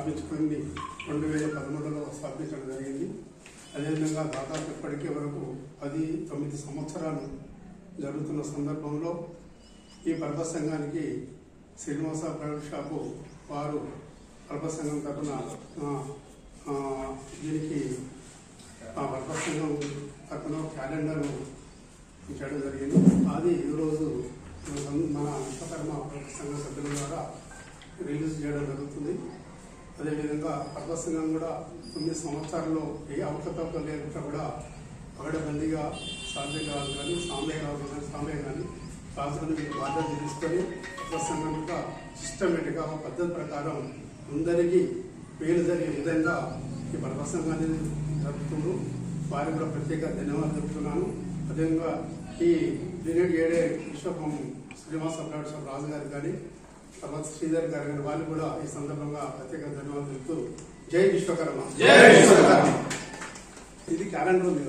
స్థాపించుకుంది రెండు వేల పదమూడులో స్థాపించడం జరిగింది అదేవిధంగా దాదాపు ఇప్పటికే వరకు పది తొమ్మిది సంవత్సరాలు జరుగుతున్న సందర్భంలో ఈ పర్వత సంఘానికి శ్రీనివాస ప్రైవేట్ షాపు వారు పర్వత సంఘం తరఫున ఆ, ఆ, దీనికి ఆ పర్వత సంఘం తరఫున క్యాలెండర్ ఇచ్చడం జరిగింది అది ఈరోజు మన సం- మన విశ్వకర్మ పర్వత సంఘం సభ్యుల ద్వారా రిలీజ్ చేయడం జరుగుతుంది అదేవిధంగా పర్వత సంఘం కూడా తొమ్మిది సంవత్సరాల్లో ఏ అవకతవక లేకుండా కూడా పగడబందీగా సాధ్య కావాలి కానీ సాంబే కావాలి కానీ సాంబే కానీ రాజులను బాధ్యత తీసుకొని పర్వత సంఘం యొక్క సిస్టమేటిక్గా ఒక పద్ధతి ప్రకారం అందరికీ మేలు జరిగే విధంగా ఈ పర్వత సంఘాన్ని జరుపుతుండ్రు వారికి కూడా ప్రత్యేక ధన్యవాదాలు చెప్తున్నాను అదేవిధంగా ఈ లినెడ్ ఏడే విశ్వకం శ్రీనివాస ప్రవేశం రాజు గారికి కానీ తర్వాత శ్రీధర్ గారు కానీ వాళ్ళు కూడా ఈ సందర్భంగా ప్రత్యేక ధన్యవాదాలు చెప్తూ జై విశ్వకర్మ జై విశ్వకర్మ. ఇది క్యాలెండర్ ఉంది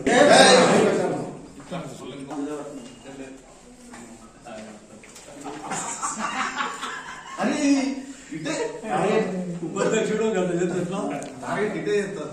అని ఇటే ఉపాధ్యక్షుడు గత చేతుల్లో టార్గెట్ ఇటే చేస్తారు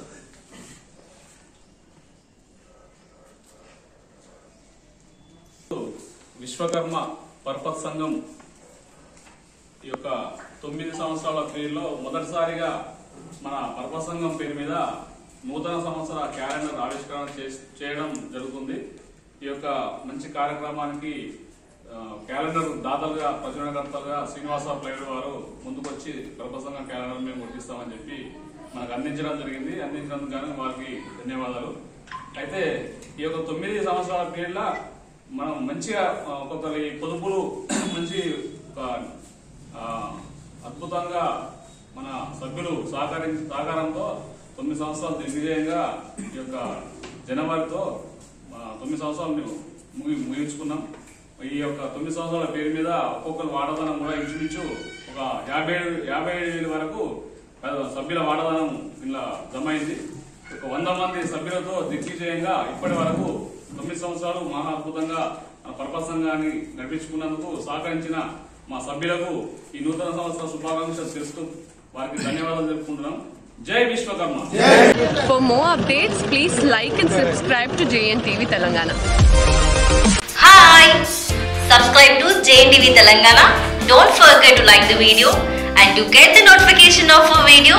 విశ్వకర్మ పర్పస్ సంఘం ఈ యొక్క తొమ్మిది సంవత్సరాల పీరియడ్లో మొదటిసారిగా మన పర్పస్ సంఘం పేరు మీద నూతన సంవత్సర క్యాలెండర్ ఆవిష్కరణ చేస్- చేయడం జరుగుతుంది ఈ యొక్క మంచి కార్యక్రమానికి ఆ, క్యాలెండర్ దాతలుగా ప్రచురణకర్తలుగా శ్రీనివాస ప్లేడు వారు ముందుకొచ్చి పర్పస్ సంఘం క్యాలెండర్ మేము గుర్తిస్తామని చెప్పి మనకు అందించడం జరిగింది అందించినందుకు గాను వారికి ధన్యవాదాలు అయితే ఈ యొక్క తొమ్మిది సంవత్సరాల పీరియడ్ మనం మంచిగా ఆ, ఒక్కొక్కరి పొదుపులు మంచి ఒక ఆ, అద్భుతంగా మన సభ్యులు సహకరి సహకారంతో తొమ్మిది సంవత్సరాలు దిగ్విజయంగా ఈ యొక్క జనవరితో ఆ, తొమ్మిది సంవత్సరాలు మేము ముగి ముగించుకున్నాం ఈ యొక్క తొమ్మిది సంవత్సరాల పేరు మీద ఒక్కొక్కరు వాడదనం కూడా ఇంచుమించు ఒక యాభై ఏడు యాభై ఏడు వేల వరకు ఆ, సభ్యుల వాడదనం ఇలా జమ అయింది ఒక వంద మంది సభ్యులతో దిగ్విజయంగా ఇప్పటి వరకు తొమ్మిది సంవత్సరాలు మహా అద్భుతంగా మన పర్పస్ సంఘాన్ని నడిపించుకున్నందుకు సహకరించిన మా సభ్యులకు ఈ నూతన సంవత్సర శుభాకాంక్షలు చేస్తూ వారికి ధన్యవాదాలు తెలుపుకుంటున్నాం జై Vishwakarma For more updates, please like and subscribe to JNTV Telangana. Hi! Subscribe to JNTV Telangana. Don't forget to like the video and to get the notification of a video,